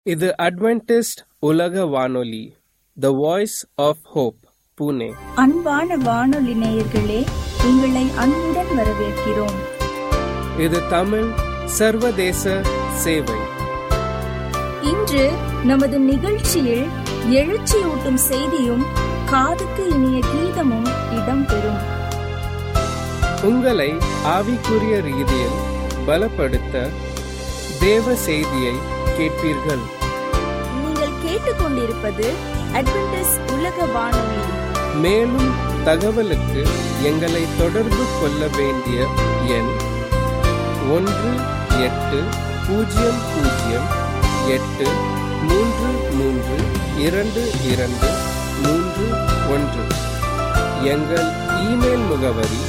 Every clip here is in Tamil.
இது அட்வென்டிஸ்ட் உலக வானொலி the voice of hope Pune அன்பான வானொலி நேயர்களே உங்களை அன்புடன் வரவேற்கிறோம் இது தமிழ் சர்வதேச சேவை இன்று நமது நிகழ்ச்சியில் எழுச்சியூட்டும் செய்தியும் காதுக்கு இனிய கீதமும் இடம்பெறும் உங்களை ஆவிக்குரிய ரீதியில் பலப்படுத்த தேவ செய்தியை கேட்பீர்கள் நீங்கள் கேட்டுக்கொண்டிருப்பது அட்வென்டிஸ் உலக வானொலி மேலும் தகவலுக்கு எங்களை தொடர்பு கொள்ள வேண்டிய எண் ஒன்று எட்டு பூஜ்ஜியம் பூஜ்ஜியம் எட்டு மூன்று மூன்று இரண்டு இரண்டு மூன்று ஒன்று எங்கள் இமெயில் முகவரி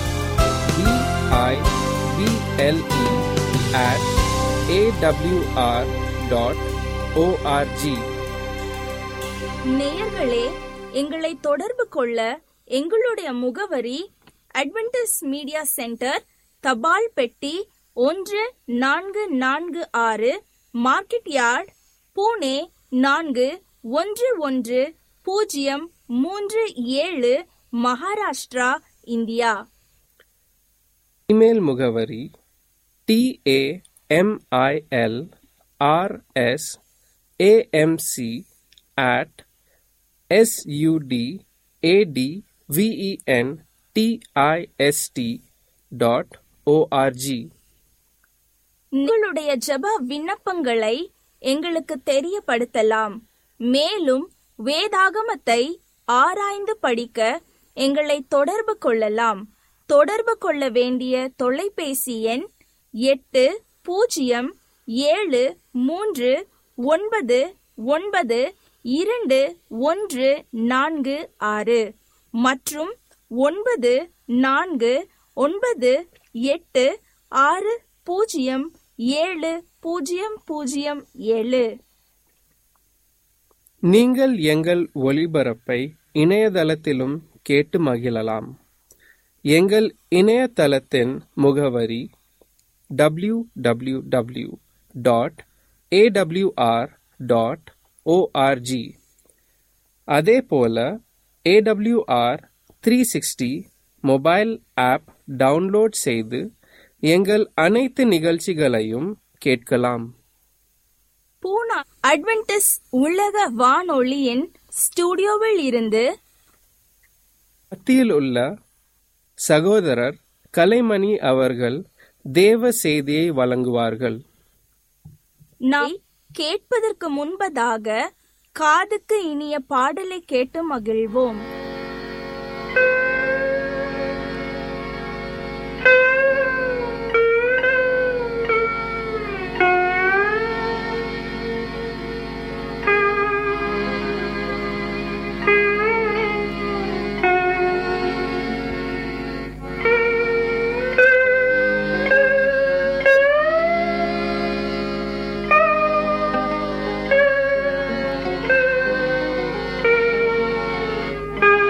BIBLE at AWR dot ORG நேயர்களே எங்களை தொடர்பு கொள்ள எங்களுடைய முகவரி அட்வென்டிஸ் மீடியா சென்டர் தபால் பெட்டி ஒன்று நான்கு நான்கு ஆறு மார்க்கெட் யார்ட் பூனே நான்கு ஒன்று ஒன்று பூஜ்ஜியம் மூன்று ஏழு மகாராஷ்டிரா இந்தியா இமெயில் முகவரி TAMIL RS AMC at SUD AT VEN DIST dot ORG உங்களுடைய ஜெப விண்ணப்பங்களை எங்களுக்கு தெரியப்படுத்தலாம் மேலும் வேதாகமத்தை ஆராய்ந்து படிக்க எங்களை தொடர்பு கொள்ளலாம் தொடர்பு கொள்ள வேண்டிய தொலைபேசி எண் எட்டு பூஜ்ஜியம் ஏழு மூன்று ஒன்பது ஒன்பது இரண்டு ஒன்று நான்கு ஆறு மற்றும் ஒன்பது நான்கு ஒன்பது எட்டு ஆறு பூஜ்ஜியம் ஏழு பூஜ்ஜியம் பூஜ்ஜியம் ஏழு நீங்கள் எங்கள் ஒளிபரப்பை இணையதளத்திலும் கேட்டு மகிழலாம் எங்கள் இணையதளத்தின் முகவரி W W W dot AWR dot ORG அதே போல AWR three sixty mobile app download செய்து எங்கள் அனைத்து நிகழ்ச்சிகளையும் கேட்கலாம் பூனா அட்வென்டிஸ் உலக வானொலியின் ஸ்டுடியோவில் இருந்து மத்தியில் உள்ள சகோதரர் கலைமணி அவர்கள் தேவ செய்தியை வழங்குவார்கள் நாம் கேட்பதற்கு முன்பதாக காதுக்கு இனிய பாடலை கேட்டு மகிழ்வோம் Thank you.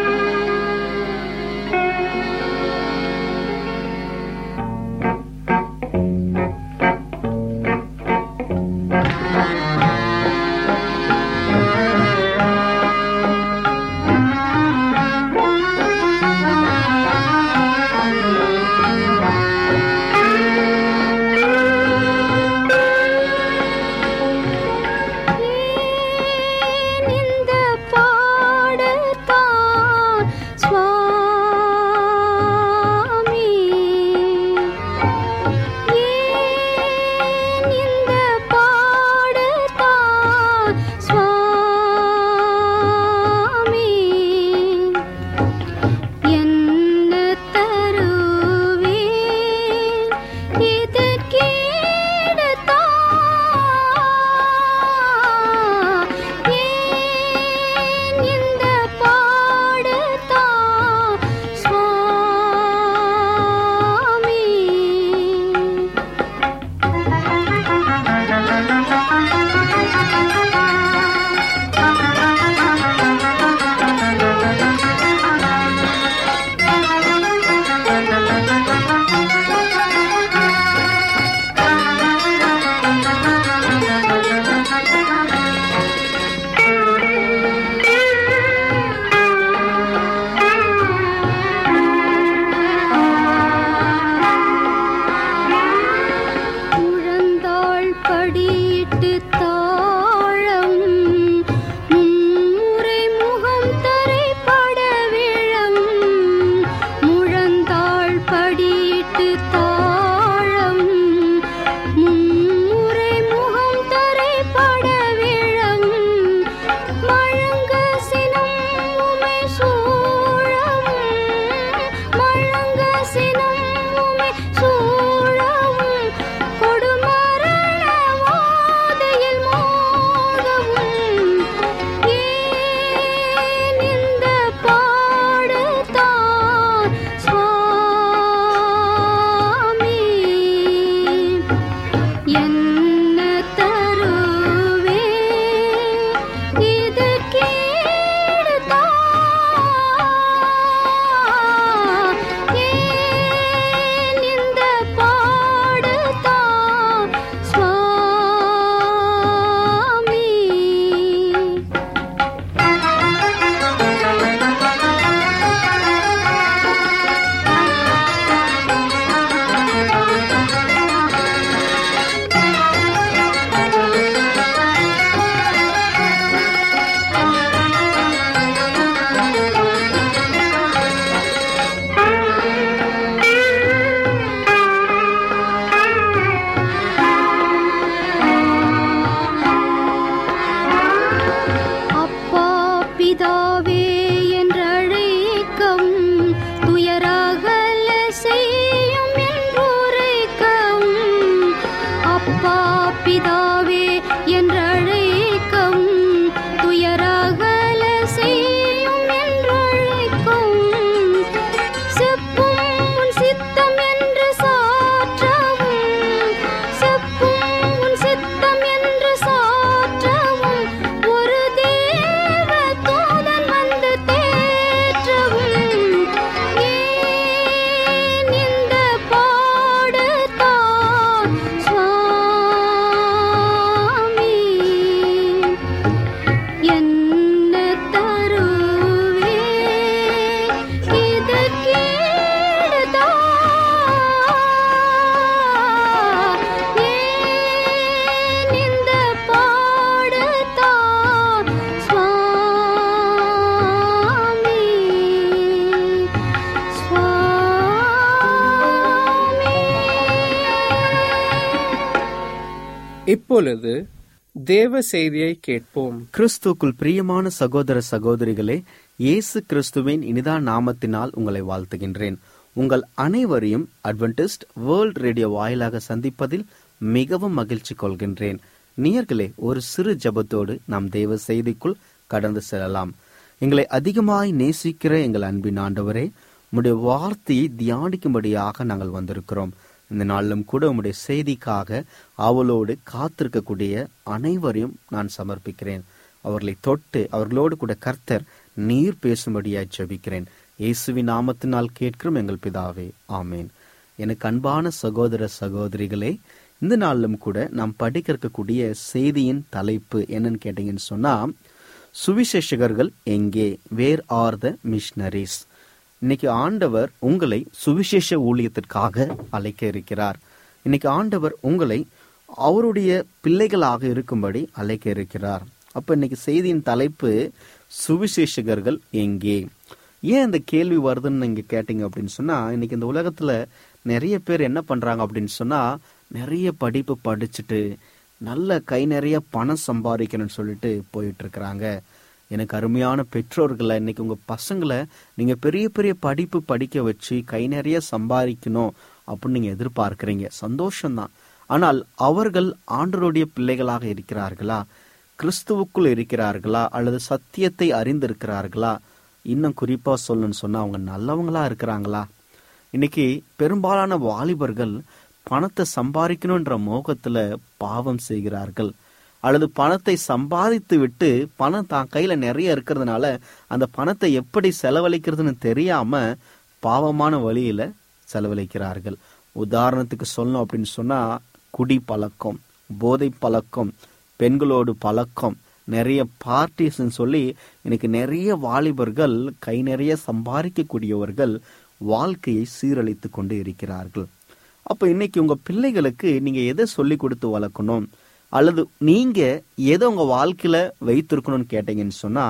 இப்பொழுது தேவ செய்தியை கேட்போம் கிறிஸ்துக்குள் பிரியமான சகோதர சகோதரிகளே இயேசு கிறிஸ்துவின் இனிதா நாமத்தினால் உங்களை வாழ்த்துகின்றேன் உங்கள் அனைவரையும் அட்வென்டிஸ்ட் வேர்ல்ட் ரேடியோ வாயிலாக சந்திப்பதில் மிகவும் மகிழ்ச்சி கொள்கின்றேன் நேயர்களே ஒரு சிறு ஜெபத்தோடு நாம் தேவ செய்திக்குள் கடந்து செல்லலாம் எங்களை அதிகமாய் நேசிக்கிற எங்கள் அன்பின் ஆண்டவரே உம்முடைய வார்த்தையை தியானிக்கும்படியாக நாங்கள் வந்திருக்கிறோம் இந்த நாளிலும் கூட உம்முடைய செய்திக்காக அவளோடு காத்திருக்கக்கூடிய அனைவரையும் நான் சமர்ப்பிக்கிறேன் அவர்களை தொட்டு அவர்களோடு கூட கர்த்தர் நீர் பேசும்படியாய் ஜெபிக்கிறேன் இயேசுவின் நாமத்தினால் கேட்கிறோம் எங்கள் பிதாவே ஆமேன் எனக்கு அன்பான சகோதர சகோதரிகளே இந்த நாளிலும் கூட நாம் படிக்க இருக்கக்கூடிய செய்தியின் தலைப்பு என்னன்னு கேட்டீங்கன்னு சொன்னா சுவிசேஷகர்கள் எங்கே வேர் ஆர் த மிஷனரிஸ் இன்னைக்கு ஆண்டவர் உங்களை சுவிசேஷ ஊழியத்திற்காக அழைக்க இருக்கிறார் இன்னைக்கு ஆண்டவர் உங்களை அவருடைய பிள்ளைகளாக இருக்கும்படி அழைக்க இருக்கிறார் அப்ப இன்னைக்கு செய்தியின் தலைப்பு சுவிசேஷகர்கள் எங்கே ஏன் இந்த கேள்வி வருதுன்னு நீங்க கேட்டீங்க அப்படின்னு சொன்னா இன்னைக்கு இந்த உலகத்துல நிறைய பேர் என்ன பண்றாங்க அப்படின்னு சொன்னா நிறைய படிப்பு படிச்சுட்டு நல்ல கை நிறைய பணம் சம்பாதிக்கணும்னு சொல்லிட்டு போயிட்டு இருக்கிறாங்க எனக்கு அருமையான பெற்றோர்களை இன்னைக்கு உங்க பசங்களை நீங்க பெரிய பெரிய படிப்பு படிக்க வச்சு கை நிறைய சம்பாதிக்கணும் அப்படின்னு நீங்க எதிர்பார்க்கிறீங்க சந்தோஷம்தான் ஆனால் அவர்கள் ஆண்டருடைய பிள்ளைகளாக இருக்கிறார்களா கிறிஸ்துவுக்குள் இருக்கிறார்களா அல்லது சத்தியத்தை அறிந்திருக்கிறார்களா இன்னும் குறிப்பா சொல்லணும்னு சொன்னா அவங்க நல்லவங்களா இருக்கிறாங்களா இன்னைக்கு பெரும்பாலான வாலிபர்கள் பணத்தை சம்பாதிக்கணுன்ற மோகத்துல பாவம் செய்கிறார்கள் அல்லது பணத்தை சம்பாதித்து விட்டு பணம் தான் கையில நிறைய இருக்கிறதுனால அந்த பணத்தை எப்படி செலவழிக்கிறதுன்னு தெரியாம பாவமான வழியில செலவழிக்கிறார்கள் உதாரணத்துக்கு சொல்லணும் அப்படின்னு சொன்னா குடி பழக்கம் போதை பழக்கம் பெண்களோடு பழக்கம் நிறைய பார்ட்டிஸ்ன்னு சொல்லி இன்னைக்கு நிறைய வாலிபர்கள் கை நிறைய சம்பாதிக்கக்கூடியவர்கள் வாழ்க்கையை சீரழித்து கொண்டு இருக்கிறார்கள் அப்ப இன்னைக்கு உங்க பிள்ளைகளுக்கு நீங்க எதை சொல்லி கொடுத்து வளர்க்கணும் அல்லது நீங்க எதை உங்க வாழ்க்கையில வைத்திருக்கணும்னு கேட்டீங்கன்னு சொன்னா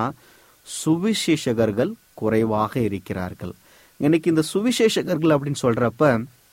சுவிசேஷகர்கள் குறைவாக இருக்கிறார்கள் இன்னைக்கு இந்த சுவிசேஷகர்கள் அப்படின்னு சொல்றப்ப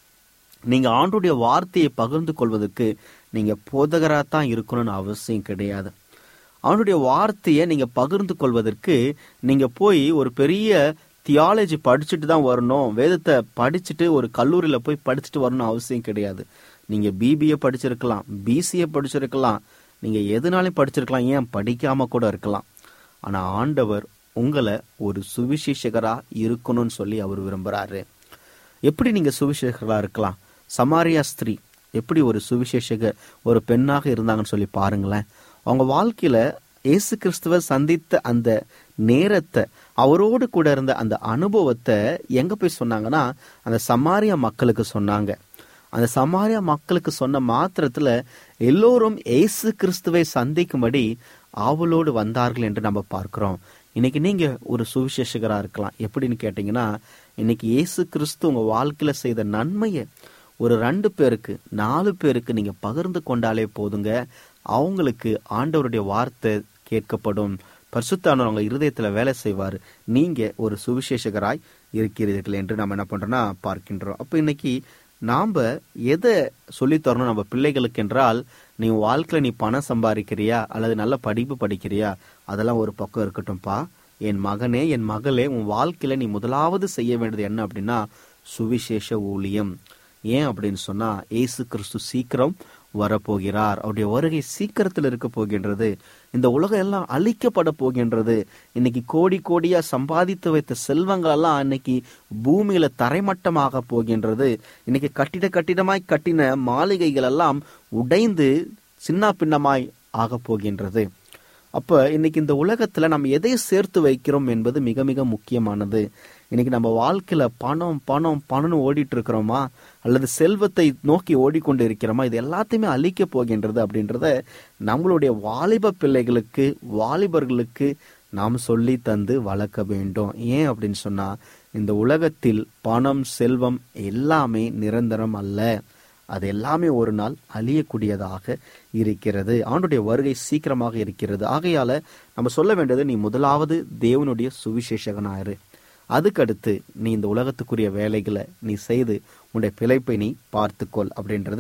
நீங்க ஆண்டுடைய வார்த்தையை பகிர்ந்து கொள்வதற்கு நீங்க போதகரா தான் இருக்கணும்னு அவசியம் கிடையாது அவனுடைய வார்த்தையை நீங்க பகிர்ந்து கொள்வதற்கு நீங்க போய் ஒரு பெரிய தியாலஜி படிச்சுட்டு தான் வரணும் வேதத்தை படிச்சுட்டு ஒரு கல்லூரியில போய் படிச்சுட்டு வரணும் அவசியம் கிடையாது நீங்க பிபிஏ படிச்சிருக்கலாம் பிசிஏ படிச்சிருக்கலாம் நீங்க எதுனாலும் படிச்சிருக்கலாம் ஏன் படிக்காம கூட இருக்கலாம் ஆனா ஆண்டவர் உங்களை ஒரு சுவிசேஷகரா இருக்கணும்னு சொல்லி அவர் விரும்புறாரு எப்படி நீங்க சுவிசேஷகரா இருக்கலாம் சமாரியா ஸ்திரீ எப்படி ஒரு சுவிசேஷக ஒரு பெண்ணாக இருந்தாங்கன்னு சொல்லி பாருங்களேன் அவங்க வாழ்க்கையில இயேசு கிறிஸ்துவ சந்தித்த அந்த நேரத்தை அவரோடு கூட இருந்த அந்த அனுபவத்தை எங்க போய் சொன்னாங்கன்னா அந்த சமாரியா மக்களுக்கு சொன்னாங்க அந்த சமாரியா மக்களுக்கு சொன்ன மாத்திரத்துல எல்லோரும் இயேசு கிறிஸ்துவை சந்திக்கும்படி ஆவலோடு வந்தார்கள் என்று நம்ம பார்க்கிறோம் இன்னைக்கு நீங்க ஒரு சுவிசேஷகரா இருக்கலாம் எப்படின்னு கேட்டீங்கன்னா இன்னைக்கு இயேசு கிறிஸ்து உங்க வாழ்க்கையில செய்த நன்மையை ஒரு ரெண்டு பேருக்கு நாலு பேருக்கு நீங்க பகிர்ந்து கொண்டாலே போதுங்க அவங்களுக்கு ஆண்டவருடைய வார்த்தை கேட்கப்படும் பரிசுத்தானவர் அவங்க இருதயத்துல வேலை செய்வார் நீங்க ஒரு சுவிசேஷகராய் இருக்கிறீர்கள் என்று நம்ம என்ன பண்றோம்னா பார்க்கின்றோம் அப்ப இன்னைக்கு நாம எதை சொல்லித் தரணும் நம்ம பிள்ளைகளுக்கு என்றால் நீ உன் வாழ்க்கையில நீ பணம் சம்பாதிக்கிறியா அல்லது நல்ல படிப்பு படிக்கிறியா அதெல்லாம் ஒரு பக்கம் இருக்கட்டும்பா என் மகனே என் மகளே உன் வாழ்க்கையில நீ முதலாவது செய்ய வேண்டியது என்ன அப்படின்னா சுவிசேஷ ஊழியம் ஏன் அப்படின்னு சொன்னா ஏசு கிறிஸ்து சீக்கிரம் வரப்போகிறார் அவருடைய வருகை சீக்கிரத்தில் இருக்க போகின்றது இந்த உலகம் எல்லாம் அழிக்கப்பட போகின்றது இன்னைக்கு கோடி கோடியா சம்பாதித்து வைத்த செல்வங்கள் எல்லாம் இன்னைக்கு பூமியில தரைமட்டமாக போகின்றது இன்னைக்கு கட்டிட கட்டிடமாய் கட்டின மாளிகைகள் எல்லாம் உடைந்து சின்ன பின்னமாய் ஆக போகின்றது அப்ப இன்னைக்கு இந்த உலகத்துல நம்ம எதை சேர்த்து வைக்கிறோம் என்பது மிக மிக முக்கியமானது இன்னைக்கு நம்ம வாழ்க்கையில பணம் பணம் பணம்னு ஓடிட்டு இருக்கிறோமா அல்லது செல்வத்தை நோக்கி ஓடிக்கொண்டு இருக்கிறோமா இது எல்லாத்தையுமே அழிக்க போகின்றது அப்படின்றத நம்மளுடைய வாலிப பிள்ளைகளுக்கு வாலிபர்களுக்கு நாம் சொல்லி தந்து வளர்க்க வேண்டும் ஏன் அப்படின்னு சொன்னா இந்த உலகத்தில் பணம் செல்வம் எல்லாமே நிரந்தரம் அல்ல அது எல்லாமே ஒரு நாள் அழியக்கூடியதாக இருக்கிறது ஆண்டுடைய வருகை சீக்கிரமாக இருக்கிறது ஆகையால நம்ம சொல்ல வேண்டியது நீ முதலாவது தேவனுடைய சுவிசேஷகனாயிரு அதுக்கடுத்து நீ இந்த உலகத்துக்குரிய வேலைகளை நீ செய்து உன்னுடைய பிழைப்பை நீ பார்த்துக்கொள் அப்படின்றது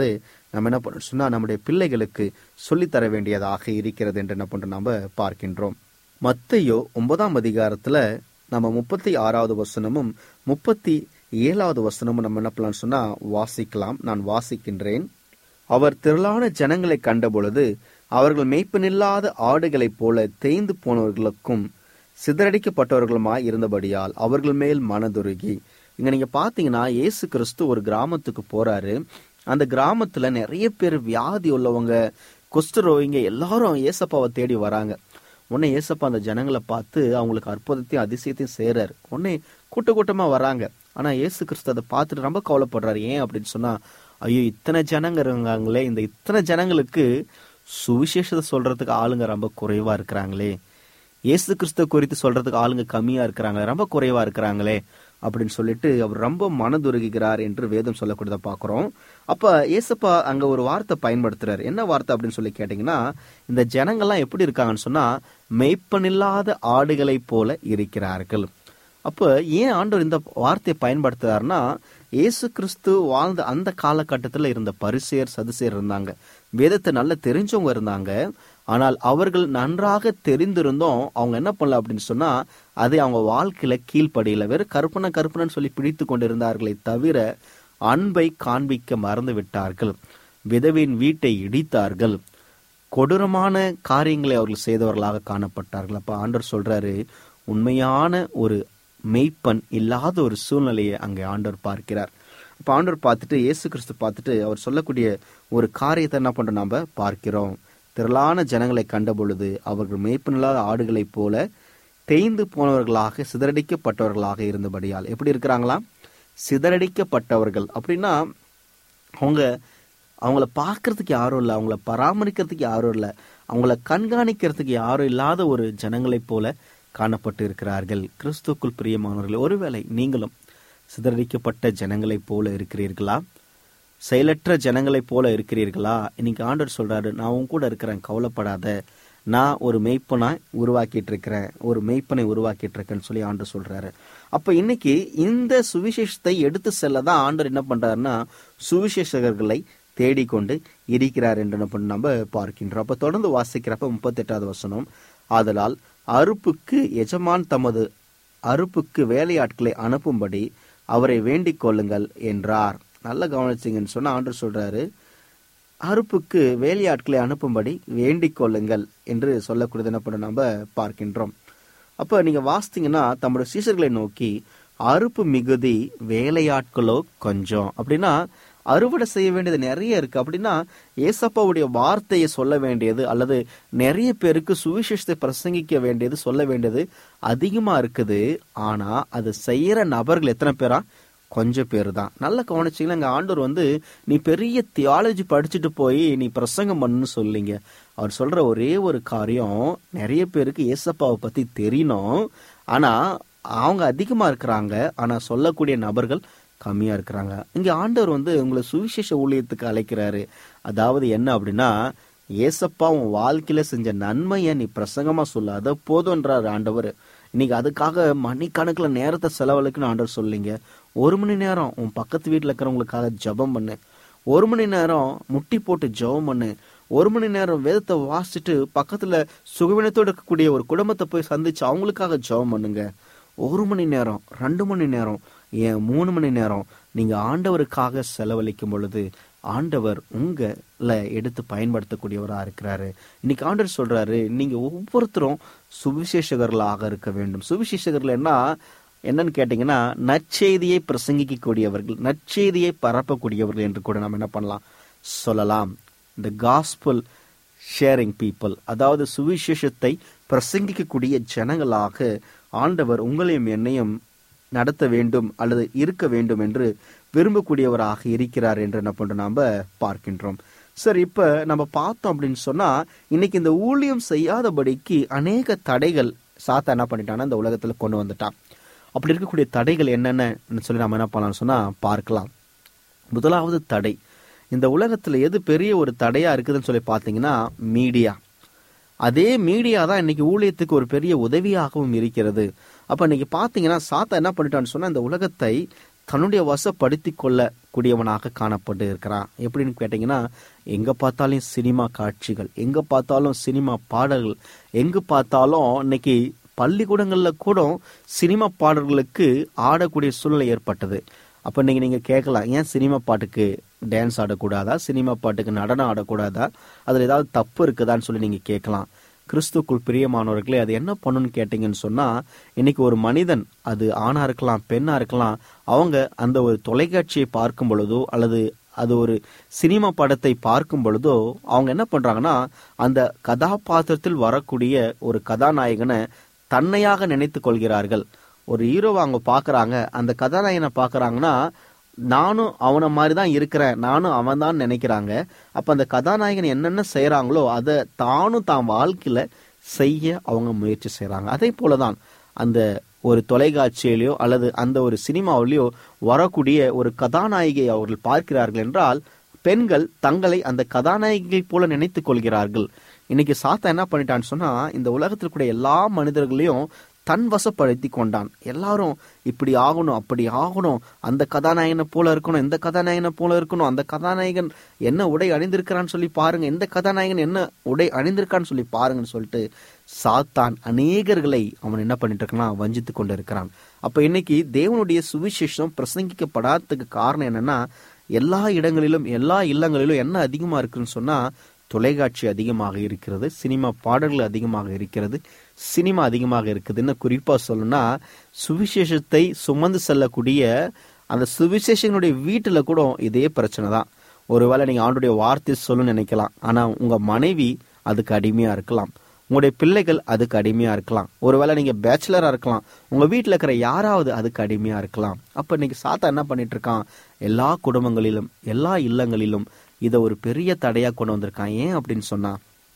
நம்ம என்ன பண்ணணும் சொன்னா நம்முடைய பிள்ளைகளுக்கு சொல்லித்தர வேண்டியதாக இருக்கிறது என்று என்ன பண்றோம் நம்ம பார்க்கின்றோம் மத்தையோ ஒன்பதாம் அதிகாரத்துல நம்ம முப்பத்தி ஆறாவது வசனமும் முப்பத்தி ஏழாவது வசனமும் நம்ம என்ன பண்ணலாம் சொன்னா வாசிக்கலாம் நான் வாசிக்கின்றேன் அவர் திரளான ஜனங்களை கண்டபொழுது அவர்கள் மேய்ப்பனில்லாத ஆடுகளைப் போல தேய்ந்து போனவர்களுக்கும் சிதறடிக்கப்பட்டவர்களுமாய் இருந்தபடியால் அவர்கள் மேல் மனதுருகி இங்க நீங்க பாத்தீங்கன்னா இயேசு கிறிஸ்து ஒரு கிராமத்துக்கு போறாரு அந்த கிராமத்துல நிறைய பேர் வியாதி உள்ளவங்க குஷ்டரோகிங்க எல்லாரும் ஏசப்பாவை தேடி வராங்க உடனே ஏசப்பா அந்த ஜனங்களை பார்த்து அவங்களுக்கு அற்புதத்தையும் அதிசயத்தையும் செய்றாரு உடனே கூட்ட கூட்டமா வராங்க ஆனா இயேசு கிறிஸ்து அதை பார்த்துட்டு ரொம்ப கவலைப்படுறாரு ஏன் அப்படின்னு சொன்னா ஐயோ இத்தனை ஜனங்க இருக்காங்களே இந்த இத்தனை ஜனங்களுக்கு சுவிசேஷத்தை சொல்றதுக்கு ஆளுங்க ரொம்ப குறைவா இருக்கிறாங்களே இயேசு கிறிஸ்துவ குறித்து சொல்றதுக்கு ஆளுங்க கம்மியா இருக்கிறாங்களே ரொம்ப குறைவா இருக்கிறாங்களே அப்படின்னு சொல்லிட்டு அவர் ரொம்ப மனதுருகிறார் என்று வேதம் சொல்லக்கூடியதை பார்க்கிறோம் அப்ப ஏசப்பா அங்க ஒரு வார்த்தை பயன்படுத்துறாரு என்ன வார்த்தை அப்படின்னு சொல்லி கேட்டீங்கன்னா இந்த ஜனங்கள்லாம் எப்படி இருக்காங்கன்னு சொன்னா மெய்ப்பனில்லாத ஆடுகளைப் போல இருக்கிறார்கள் அப்ப ஏன் ஆண்டவர் இந்த வார்த்தையை பயன்படுத்துறாருன்னா இயேசு கிறிஸ்து வாழ்ந்த அந்த காலகட்டத்தில் இருந்த பரிசேர் சதுசேர் இருந்தாங்க வேதத்தை நல்லா தெரிஞ்சவங்க இருந்தாங்க ஆனால் அவர்கள் நன்றாக தெரிந்திருந்தோம் அவங்க என்ன பண்ணல அப்படின்னு சொன்னா அதை அவங்க வாழ்க்கையில கீழ்ப்படியில வெறும் கற்பனை கற்பனைன்னு சொல்லி பிடித்து கொண்டிருந்தார்களே தவிர அன்பை காண்பிக்க மறந்து விட்டார்கள் விதவின் வீட்டை இடித்தார்கள் கொடூரமான காரியங்களை அவர்கள் செய்தவர்களாக காணப்பட்டார்கள் அப்ப ஆண்டவர் சொல்றாரு உண்மையான ஒரு மெய்ப்பன் இல்லாத ஒரு சூழ்நிலையை அங்கே ஆண்டவர் பார்க்கிறார் அப்ப ஆண்டவர் பார்த்துட்டு இயேசு கிறிஸ்து பார்த்துட்டு அவர் சொல்லக்கூடிய ஒரு காரியத்தை என்ன பண்றோம் நாம பார்க்கிறோம் திரளான ஜனங்களை கண்ட பொழுது அவர்கள் மெய்ப்பனில்லாத ஆடுகளைப் போல தேய்ந்து போனவர்களாக சிதறடிக்கப்பட்டவர்களாக இருந்தபடியால் எப்படி இருக்கிறாங்களாம் சிதறடிக்கப்பட்டவர்கள் அப்படின்னா அவங்க அவங்கள பார்க்கறதுக்கு யாரும் இல்லை அவங்கள பராமரிக்கிறதுக்கு யாரும் இல்லை அவங்கள கண்காணிக்கிறதுக்கு யாரும் இல்லாத ஒரு ஜனங்களைப் போல காணப்பட்டு இருக்கிறார்கள் கிறிஸ்துக்குள் பிரியமானவர்கள் ஒருவேளை நீங்களும் சிதறடிக்கப்பட்ட ஜனங்களைப் போல இருக்கிறீர்களா செயலற்ற ஜனங்களைப் போல இருக்கிறீர்களா இன்னைக்கு ஆண்டவர் சொல்றாரு நான் உன் கூட இருக்கிறேன் கவலைப்படாத நான் ஒரு மெய்ப்பனாய் உருவாக்கிட்டு இருக்கிறேன் ஒரு மெய்ப்பனை உருவாக்கிட்டு இருக்கேன்னு சொல்லி ஆண்டவர் சொல்றாரு அப்ப இன்னைக்கு இந்த சுவிசேஷத்தை எடுத்து செல்ல தான் ஆண்டவர் என்ன பண்றாருன்னா சுவிசேஷகர்களை தேடிக்கொண்டு இருக்கிறார் என்று என்ன பண்ண நம்ம பார்க்கின்றோம் அப்ப தொடர்ந்து வாசிக்கிறப்ப முப்பத்தெட்டாவது வசனம் ஆதலால் அறுப்புக்கு எஜமான் தமது அறுப்புக்கு வேலையாட்களை அனுப்பும்படி அவரை வேண்டிக் கொள்ளுங்கள் என்றார் நல்ல கவனிச்சிங்கன்னு சொன்னா ஆண்டவர் சொல்றாரு அறுப்புக்கு வேலையாட்களை அனுப்பும்படி வேண்டிக் கொள்ளுங்கள் என்று சொல்லக்கூடியது என்ன பண்ண நம்ம பார்க்கின்றோம் அப்ப நீங்க வாசித்தீங்கன்னா தம்முடைய சீசர்களை நோக்கி அறுப்பு மிகுதி வேலையாட்களோ கொஞ்சம் அப்படின்னா அறுவடை செய்ய வேண்டியது நிறைய இருக்கு அப்படின்னா ஏசப்பாவுடைய வார்த்தையை சொல்ல வேண்டியது அல்லது நிறைய பேருக்கு சுவிசேஷத்தை பிரசங்கிக்க வேண்டியது சொல்ல வேண்டியது அதிகமா இருக்குது ஆனா அது செய்யற நபர்கள் எத்தனை பேரா கொஞ்சம் பேர் தான் நல்லா கவனிச்சிங்கன்னா எங்க ஆண்டவர் வந்து நீ பெரிய தியாலஜி படிச்சுட்டு போய் நீ பிரசங்கம் பண்ணுன்னு சொல்லிங்க அவர் சொல்ற ஒரே ஒரு காரியம் நிறைய பேருக்கு ஏசப்பாவை பத்தி தெரியணும் ஆனா அவங்க அதிகமா இருக்கிறாங்க ஆனா சொல்லக்கூடிய நபர்கள் கம்மியா இருக்கிறாங்க இங்க ஆண்டவர் வந்து உங்களை சுவிசேஷ ஊழியத்துக்கு அழைக்கிறாரு அதாவது என்ன அப்படின்னா ஏசப்பா உன் வாழ்க்கையில செஞ்ச நன்மையை நீ பிரசங்கமா சொல்லாத போதுன்றார் ஆண்டவர் இன்னைக்கு அதுக்காக மணிக்கணக்கில் நேரத்தை செலவழிக்குன்னு ஆண்டவர் சொல்லிங்க ஒரு மணி நேரம் உன் பக்கத்து வீட்டில் இருக்கிறவங்களுக்காக ஜெபம் பண்ணு ஒரு மணி நேரம் முட்டி போட்டு ஜெபம் பண்ணு ஒரு மணி நேரம் வேதத்தை வாசிச்சுட்டு பக்கத்துல சுகவினத்தோடு இருக்கக்கூடிய ஒரு குடும்பத்தை போய் சந்திச்சு அவங்களுக்காக ஜெபம் பண்ணுங்க ஒரு மணி நேரம் ரெண்டு மணி நேரம் ஏன் மூணு மணி நேரம் நீங்க ஆண்டவருக்காக செலவழிக்கும் பொழுது ஆண்டவர் உங்களை எடுத்து பயன்படுத்தக்கூடியவரா இருக்கிறாரு இன்னைக்கு ஆண்டவர் சொல்றாரு நீங்க ஒவ்வொருத்தரும் சுவிசேஷகர்களாக இருக்க வேண்டும் சுவிசேஷகர்கள் என்ன என்னன்னு கேட்டீங்கன்னா நற்செய்தியை பிரசங்கிக்கக்கூடியவர்கள் நற்செய்தியை பரப்பக்கூடியவர்கள் என்று கூட நம்ம என்ன பண்ணலாம் சொல்லலாம் இந்த காஸ்பல் ஷேரிங் பீப்புள் அதாவது சுவிசேஷத்தை பிரசங்கிக்கக்கூடிய ஜனங்களாக ஆண்டவர் உங்களையும் என்னையும் நடத்த வேண்டும் அல்லது இருக்க வேண்டும் என்று விரும்பக்கூடியவராக இருக்கிறார் என்று என்ன பண்றோம் நாம பார்க்கின்றோம் சரி இப்ப நம்ம பார்த்தோம் அப்படின்னு சொன்னா இன்னைக்கு இந்த ஊழியம் செய்யாதபடிக்கு அநேக தடைகள் சாத்தா என்ன பண்ணிட்டான்னா இந்த உலகத்துல கொண்டு வந்துட்டான் அப்படி இருக்கக்கூடிய தடைகள் என்னென்னு சொல்லி நம்ம என்ன பண்ணலாம்னு சொன்னா பார்க்கலாம் முதலாவது தடை இந்த உலகத்துல எது பெரிய ஒரு தடையா இருக்குதுன்னு சொல்லி பார்த்தீங்கன்னா மீடியா அதே மீடியா தான் இன்னைக்கு ஊழியத்துக்கு ஒரு பெரிய உதவியாகவும் இருக்கிறது அப்ப இன்னைக்கு பாத்தீங்கன்னா சாத்தா என்ன பண்ணிட்டான்னு சொன்னா இந்த உலகத்தை தன்னுடைய வசப்படுத்தி கொள்ள கூடியவனாக காணப்பட்டு இருக்கிறான் எப்படின்னு கேட்டீங்கன்னா எங்க பார்த்தாலும் சினிமா காட்சிகள் எங்க பார்த்தாலும் சினிமா பாடல்கள் எங்கு பார்த்தாலும் இன்னைக்கு பள்ளிக்கூடங்கள்ல கூட சினிமா பாடல்களுக்கு ஆடக்கூடிய சூழ்நிலை ஏற்பட்டது அப்ப நீங்க நீங்க கேட்கலாம் ஏன் சினிமா பாட்டுக்கு டான்ஸ் ஆடக்கூடாதா சினிமா பாட்டுக்கு நடனம் ஆடக்கூடாதா அதுல ஏதாவது தப்பு இருக்குதான்னு சொல்லி நீங்க கேட்கலாம் கிறிஸ்துக்குள் பிரியமானவர்களே அது என்ன பண்ணுன்னு கேட்டீங்கன்னு சொன்னா இன்னைக்கு ஒரு மனிதன் அது ஆணா இருக்கலாம் பெண்ணா இருக்கலாம் அவங்க அந்த ஒரு தொலைக்காட்சியை பார்க்கும் பொழுதோ அல்லது அது ஒரு சினிமா படத்தை பார்க்கும் பொழுதோ அவங்க என்ன பண்றாங்கன்னா அந்த கதாபாத்திரத்தில் வரக்கூடிய ஒரு கதாநாயகனை தன்னையாக நினைத்துக் கொள்கிறார்கள் ஒரு ஹீரோவை அவங்க பாக்குறாங்க அந்த கதாநாயகனை பாக்குறாங்கன்னா நானும் அவனை மாதிரி தான் இருக்கிறேன் நானும் அவன் தான் நினைக்கிறாங்க அப்ப அந்த கதாநாயகன் என்னென்ன செய்யறாங்களோ அதை தானும் தான் வாழ்க்கையில செய்ய அவங்க முயற்சி செய்யறாங்க அதே போலதான் அந்த ஒரு தொலைக்காட்சியிலையோ அல்லது அந்த ஒரு சினிமாவிலேயோ வரக்கூடிய ஒரு கதாநாயகியை அவர்கள் பார்க்கிறார்கள் என்றால் பெண்கள் தங்களை அந்த கதாநாயகிகள் போல நினைத்துக் கொள்கிறார்கள் இன்னைக்கு சாத்தா என்ன பண்ணிட்டான்னு சொன்னா இந்த உலகத்தில் கூட எல்லா மனிதர்களையும் தன் வசப்படுத்தி கொண்டான் எல்லாரும் இப்படி ஆகணும் அப்படி ஆகணும் அந்த கதாநாயகனை போல இருக்கணும் இந்த கதாநாயகனை போல இருக்கணும் அந்த கதாநாயகன் என்ன உடை அணிந்திருக்கிறான்னு சொல்லி பாருங்க இந்த கதாநாயகன் என்ன உடை அணிந்திருக்கான்னு சொல்லி பாருங்கன்னு சொல்லிட்டு சாத்தான் அநேகர்களை அவன் என்ன பண்ணிட்டு இருக்கான் வஞ்சித்து கொண்டு இருக்கிறான் அப்ப இன்னைக்கு தேவனுடைய சுவிசேஷம் பிரசங்கிக்கப்படாததுக்கு காரணம் என்னன்னா எல்லா இடங்களிலும் எல்லா இல்லங்களிலும் என்ன அதிகமா இருக்குன்னு சொன்னா தொலைக்காட்சி அதிகமாக இருக்கிறது சினிமா பாடல்கள் அதிகமாக இருக்கிறது சினிமா அதிகமாக இருக்குது இன்னும் குறிப்பா சொல்லணும்னா சுவிசேஷத்தை சுமந்து செல்லக்கூடிய அந்த சுவிசேஷனுடைய வீட்டுல கூட இதே பிரச்சனை தான் ஒருவேளை நீங்க ஆண்டுடைய வார்த்தை சொல்லணும்னு நினைக்கலாம் ஆனா உங்க மனைவி அதுக்கு அடிமையா இருக்கலாம் உங்களுடைய பிள்ளைகள் அதுக்கு அடிமையா இருக்கலாம் ஒருவேளை நீங்க பேச்சுலரா இருக்கலாம் உங்க வீட்டுல இருக்கிற யாராவது அதுக்கு அடிமையா இருக்கலாம் அப்ப இன்னைக்கு சாத்தா என்ன பண்ணிட்டு இருக்கான் எல்லா குடும்பங்களிலும் எல்லா இல்லங்களிலும் இதை ஒரு பெரிய தடையா கொண்டு வந்திருக்கான் ஏன் அப்படின்னு சொன்னா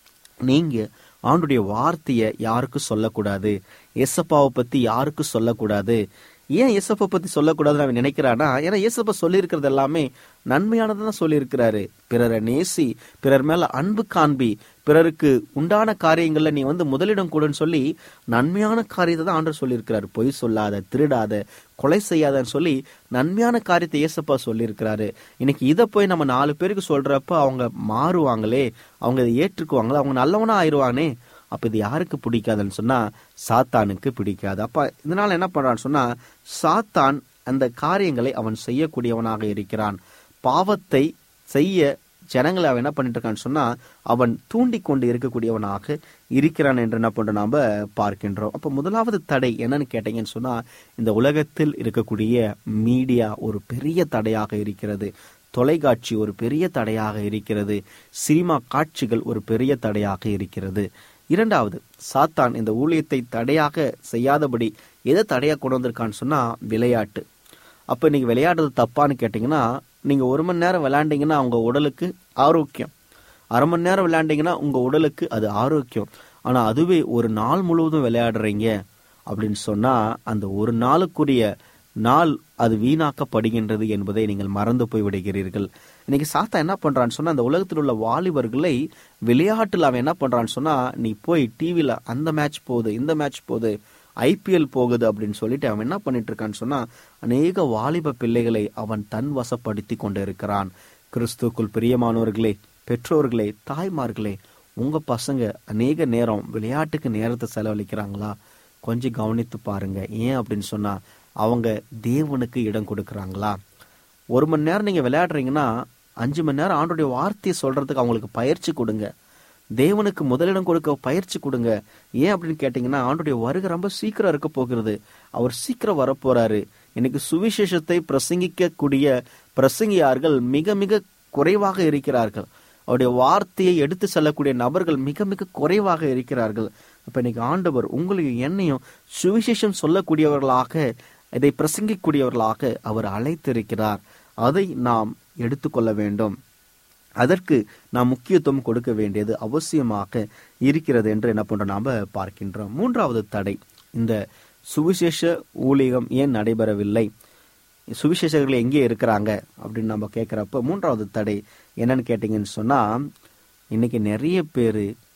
நீங்க ஆண்டுடைய வார்த்தையை யாருக்கும் சொல்லக்கூடாது எசப்பாவை பத்தி யாருக்கும் சொல்லக்கூடாது ஏன் இயேசப்பை பத்தி சொல்லக்கூடாதுன்னு அவன் நினைக்கிறானா ஏன்னா இயேசப்பா சொல்லியிருக்கிறது எல்லாமே நன்மையானதான் சொல்லியிருக்கிறாரு பிறரை நேசி பிறர் மேல அன்பு காண்பி பிறருக்கு உண்டான காரியங்கள்ல நீ வந்து முதலிடம் கூடன்னு சொல்லி நன்மையான காரியத்தை தான் ஆண்டர் சொல்லியிருக்கிறாரு பொய் சொல்லாத திருடாத கொலை செய்யாதன்னு சொல்லி நன்மையான காரியத்தை இயேசப்பா சொல்லியிருக்கிறாரு இன்னைக்கு இதை போய் நம்ம நாலு பேருக்கு சொல்றப்ப அவங்க மாறுவாங்களே அவங்க இதை ஏற்றுக்குவாங்களே அவங்க நல்லவனா ஆயிடுவானே அப்ப இது யாருக்கு பிடிக்காதுன்னு சொன்னா சாத்தானுக்கு பிடிக்காது அப்ப இதனால என்ன பண்றான்னு சொன்னா சாத்தான் அந்த காரியங்களை அவன் செய்யக்கூடியவனாக இருக்கிறான் பாவத்தை செய்ய ஜனங்களை அவன் என்ன பண்ணிட்டு இருக்கான்னு சொன்னா அவன் தூண்டி கொண்டு இருக்கக்கூடியவனாக இருக்கிறான் என்று என்ன பண்றோம் நாம பார்க்கின்றோம் அப்ப முதலாவது தடை என்னன்னு கேட்டீங்கன்னு சொன்னா இந்த உலகத்தில் இருக்கக்கூடிய மீடியா ஒரு பெரிய தடையாக இருக்கிறது தொலைக்காட்சி ஒரு பெரிய தடையாக இருக்கிறது சினிமா காட்சிகள் ஒரு பெரிய தடையாக இருக்கிறது இரண்டாவது சாத்தான் இந்த ஊழியத்தை தடையாக செய்யாதபடி எதை தடையா கொண்டு வந்திருக்கான்னு சொன்னா விளையாட்டு அப்ப நீங்க விளையாடுறது தப்பான்னு கேட்டீங்கன்னா நீங்க ஒரு மணி நேரம் விளையாண்டீங்கன்னா உங்க உடலுக்கு ஆரோக்கியம் அரை மணி நேரம் விளையாண்டீங்கன்னா உங்க உடலுக்கு அது ஆரோக்கியம் ஆனா அதுவே ஒரு நாள் முழுவதும் விளையாடுறீங்க அப்படின்னு சொன்னா அந்த ஒரு நாளுக்குரிய நாள் அது வீணாக்கப்படுகின்றது என்பதை நீங்கள் மறந்து போய் விடுகிறீர்கள் இன்னைக்கு சாத்தா என்ன பண்றான்னு சொன்னா அந்த உலகத்தில் உள்ள வாலிபர்களை விளையாட்டுல அவன் என்ன பண்றான்னு சொன்னா நீ போய் டிவில அந்த மேட்ச் போகுது இந்த மேட்ச் போகுது ஐபிஎல் போகுது அப்படின்னு சொல்லிட்டு அவன் என்ன பண்ணிட்டு இருக்கான்னு சொன்னா அநேக வாலிப பிள்ளைகளை அவன் தன் வசப்படுத்தி கொண்டு இருக்கிறான் கிறிஸ்துக்குள் பிரியமானவர்களே பெற்றோர்களே தாய்மார்களே உங்க பசங்க அநேக நேரம் விளையாட்டுக்கு நேரத்தை செலவழிக்கிறாங்களா கொஞ்சம் கவனித்து பாருங்க ஏன் அப்படின்னு சொன்னா அவங்க தேவனுக்கு இடம் கொடுக்கறாங்களா ஒரு மணி நேரம் நீங்க விளையாடுறீங்கன்னா அஞ்சு மணி நேரம் ஆண்டுடைய வார்த்தையை சொல்றதுக்கு அவங்களுக்கு பயிற்சி கொடுங்க தேவனுக்கு முதலிடம் கொடுக்க பயிற்சி கொடுங்க ஏன் அப்படின்னு கேட்டீங்கன்னா ஆண்டுடைய வருகை ரொம்ப சீக்கிரம் இருக்க போகிறது அவர் சீக்கிரம் வரப்போறாரு இன்னைக்கு சுவிசேஷத்தை பிரசங்கிக்கக்கூடிய பிரசங்கியார்கள் மிக மிக குறைவாக இருக்கிறார்கள் அவருடைய வார்த்தையை எடுத்து செல்லக்கூடிய நபர்கள் மிக மிக குறைவாக இருக்கிறார்கள் அப்ப இன்னைக்கு ஆண்டவர் உங்களையும் என்னையும் சுவிசேஷம் சொல்லக்கூடியவர்களாக இதை பிரசங்கிக்கூடியவர்களாக அவர் அழைத்திருக்கிறார் அதை நாம் எடுத்துக்கொள்ள வேண்டும் அதற்கு நாம் முக்கியத்துவம் கொடுக்க வேண்டியது அவசியமாக இருக்கிறது என்று என்ன பண்றோம் நாம பார்க்கின்றோம் மூன்றாவது தடை இந்த சுவிசேஷ ஊழியம் ஏன் நடைபெறவில்லை சுவிசேஷர்கள் எங்கே இருக்கிறாங்க அப்படின்னு நம்ம கேட்குறப்ப மூன்றாவது தடை என்னன்னு கேட்டீங்கன்னு சொன்னா இன்னைக்கு நிறைய பேர்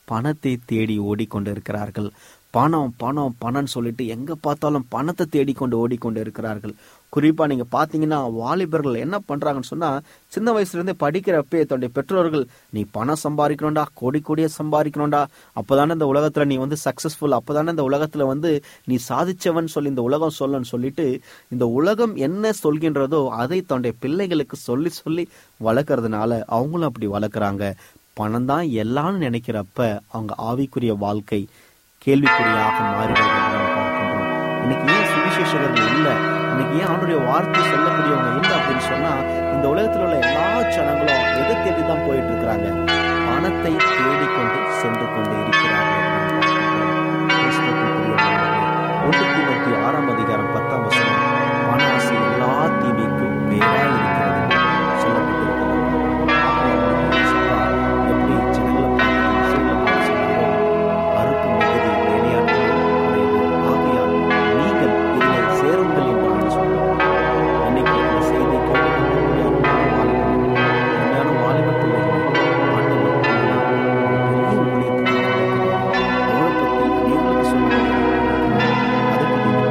பணத்தை தேடி ஓடிக்கொண்டிருக்கிறார்கள் பணம் பணம் பணம்னு சொல்லிட்டு எங்க பார்த்தாலும் பணத்தை தேடிக்கொண்டு ஓடிக்கொண்டு இருக்கிறார்கள் குறிப்பா நீங்க பாத்தீங்கன்னா வாலிபர்கள் என்ன பண்றாங்கன்னு சொன்னா சின்ன வயசுல இருந்தே படிக்கிறப்பே தன்னுடைய பெற்றோர்கள் நீ பணம் சம்பாதிக்கணும்டா கோடி கோடியா சம்பாதிக்கணும்டா அப்பதானே இந்த உலகத்துல நீ வந்து சக்சஸ்ஃபுல் அப்பதானே இந்த உலகத்துல வந்து நீ சாதிச்சவன் சொல்லி இந்த உலகம் சொல்லன்னு சொல்லிட்டு இந்த உலகம் என்ன சொல்கின்றதோ அதை தன்னுடைய பிள்ளைகளுக்கு சொல்லி சொல்லி வளர்க்கறதுனால அவங்களும் அப்படி வளர்க்குறாங்க பணம் தான் எல்லாம்னு நினைக்கிறப்ப அவங்க ஆவிக்குரிய வாழ்க்கை கேள்விக்குறியாக மாறுகிறது என்று நாம் பார்க்கின்றோம் இன்னைக்கு ஏன் சுவிசேஷகர்கள் இல்லை இன்னைக்கு ஏன் ஆண்டுடைய வார்த்தை சொல்லக்கூடியவங்க இல்லை அப்படின்னு சொன்னா இந்த உலகத்தில் உள்ள எல்லா ஜனங்களும் எதை தேடி தான் போயிட்டு இருக்கிறாங்க பணத்தை தேடிக்கொண்டு சென்று கொண்டு இருக்கிறார்கள் என்று நாம் பார்க்கின்றோம். கிறிஸ்துவுக்குள் பிரியமானவர்களே, ஒன்று தீமோத்தேயு ஆறாம் அதிகாரம் பத்தாம் வசனம் பண ஆசை எல்லா தீமைக்கும் வேறாய் இருக்கிறது என்று சொல்லப்பட்டிருக்கிறது. ஆகையால் இயேசுப்பா எப்படி ஜனங்களை பார்த்து விஷயங்களை பார்த்து சொன்னாரோ அறுக்கும் மிகுதி வேலையாட்களும் குறைவு. ஆகையால் நீங்கள் இதில் சேருங்கள் என்று நான் சொல்லுவேன் இன்னைக்கு இந்த செய்தியை கேட்டுக்கொண்டிருக்கிற அருமையான வாலிபர்களே, அருமையான வாலிப பிள்ளைகளே, ஆண்டவர் உங்களை ஒரு பெரிய ஊழியத்துக்கு அழைக்கிறார். அவரை பற்றி அநேகருக்கு சொல்ல அதுக்கு நீங்கள்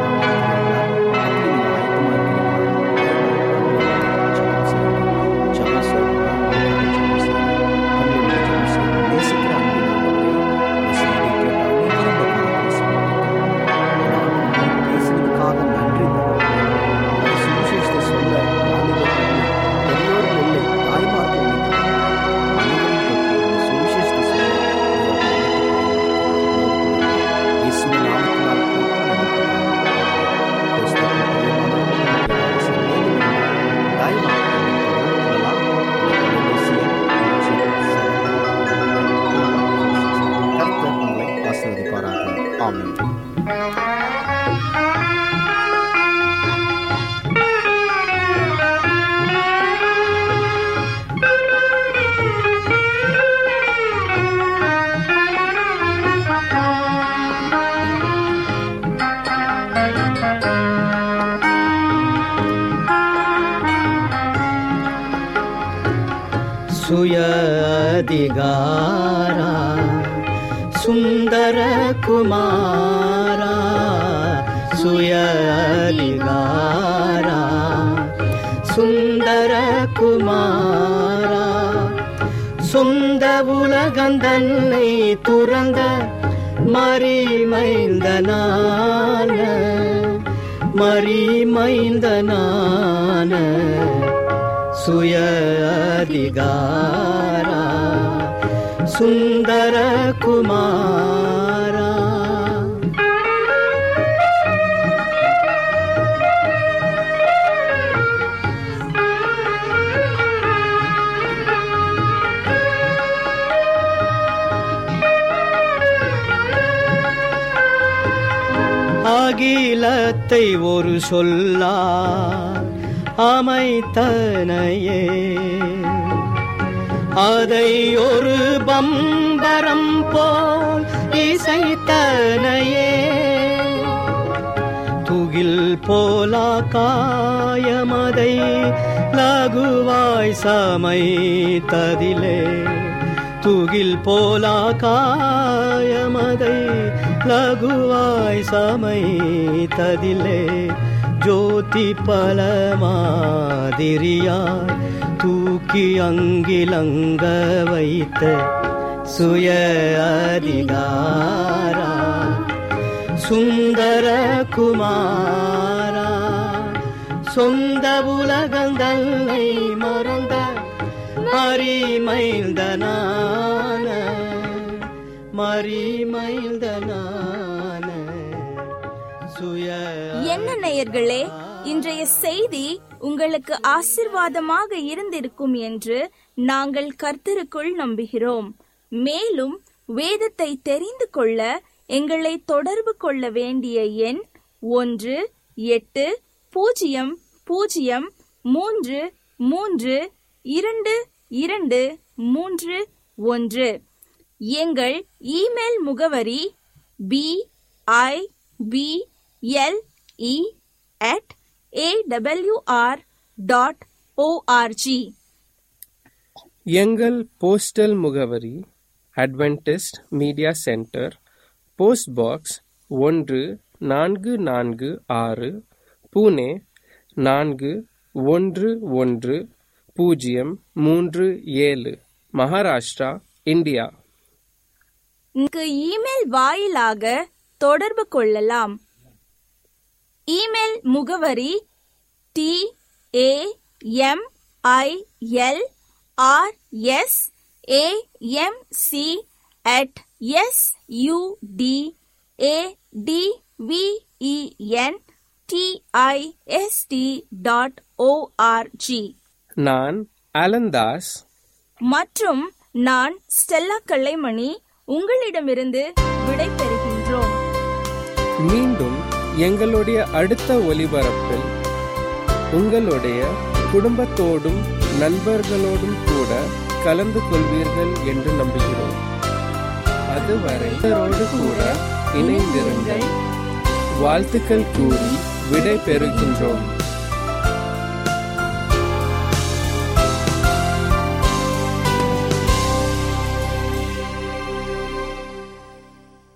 ஆயத்தமாக இருக்கிறீர்களா? அப்படி நீங்கள் ஆயத்தமாக இருக்கிறீங்களா? ஜெபம் செய்யுங்கள். ஜெபம் செய்யுங்கள். ஜெபம் செய்யுங்கள். கண்களை ஜெபம் செய்யுங்கள். நேசிக்கிற அன்பின் ஆண்டவரே, இந்த செய்தியை கேட்ட அனைவரும் இந்த காலத்தில் சமர்ப்பிக்கிறோம். நான் உங்களை பேசினதுக்காக நன்றி தருகிறேன். இந்த சுவிசேஷத்தை சொல்ல வாலிபர்கள் இல்லை, பெரியோர்கள் இல்லை, தாய்மார்கள் இல்லை. அனைவரும் தொட்டு இந்த சுவிசேஷத்தை சொல்ல இயேசுவின் நாமத்தினால் கேட்டு கிறிஸ்துவின் பிரியமானவர்களே, சந்தேகமில்லை. தாய்மார்கள் தொடர்பு கொள்ளலாம். தொலைபேசி எண் பூஜ்ஜியம் செவன் கர்த்தர் உங்களை ஆசீர்வதிப்பாராக ஆமென் ಸುಯ ಅಧಿಗಾರ ಸುಂದರ ಕುಮಾರ ಸುಯ ಅಧಿಗಾರ சுந்தர குமாரா சொந்த உலகந்தன்னை துறந்த மறிமைந்தனான மறிமைந்தனான சுய அதிகாரா சுந்தர குமாரா அகிலத்தை ஒரு சொல்லா அமைத்தனையே அதை ஒரு பம்பரம் போல் இசைத்தனையே துகில் போலா காயமதை லகுவாய் சமைத்ததிலே துகில் போலா காயமதை லகுவாய் சமைத்ததிலே ஜோதி பல மாதிரியாய் தூக்கி அங்கிலங்க வைத்த சுய அதிகாரா சுந்தர குமாரா சொந்த உலகங்களை மறந்த மறிமைந்தனான மறிமைந்தனான சுய என்ன நேயர்களே இன்றைய செய்தி உங்களுக்கு ஆசிர்வாதமாக இருந்திருக்கும் என்று நாங்கள் கர்த்தருக்குள் நம்புகிறோம் மேலும் வேதத்தை தெரிந்து கொள்ள எங்களை தொடர்பு கொள்ள வேண்டிய எண் ஒன்று எட்டு பூஜ்ஜியம் பூஜ்ஜியம் மூன்று மூன்று இரண்டு இரண்டு மூன்று ஒன்று எங்கள் இமெயில் முகவரி B I B L E at AWR dot ORG எங்கள் போஸ்டல் முகவரி Adventist media centre post box ஒன்று நான்கு நான்கு ஆறு புனே நான்கு ஒன்று ஒன்று பூஜ்ஜியம் மூன்று ஏழு மகாராஷ்டிரா இந்தியா இங்கு இமெயில் வாயிலாக தொடர்பு கொள்ளலாம் இமெயில் முகவரி T A M I L R S A M C at S U D A T V E N D I S T dot ORG நான் அலந்தாஸ் மற்றும் நான் ஸ்டெல்லா கல்லைமணி உங்களிடமிருந்து விடை பெறுகின்றோம் மீண்டும் எங்களுடைய அடுத்த ஒலிபரப்பில் உங்களுடைய குடும்பத்தோடும் நண்பர்களோடும் கூட கலந்து கொள்வீர்கள் என்று நம்புகிறோம் அதுவரை இவரோடு கூட இணைந்திருங்கள் வாழ்த்துக்கள் கூறி விடை பெறுகின்றோம்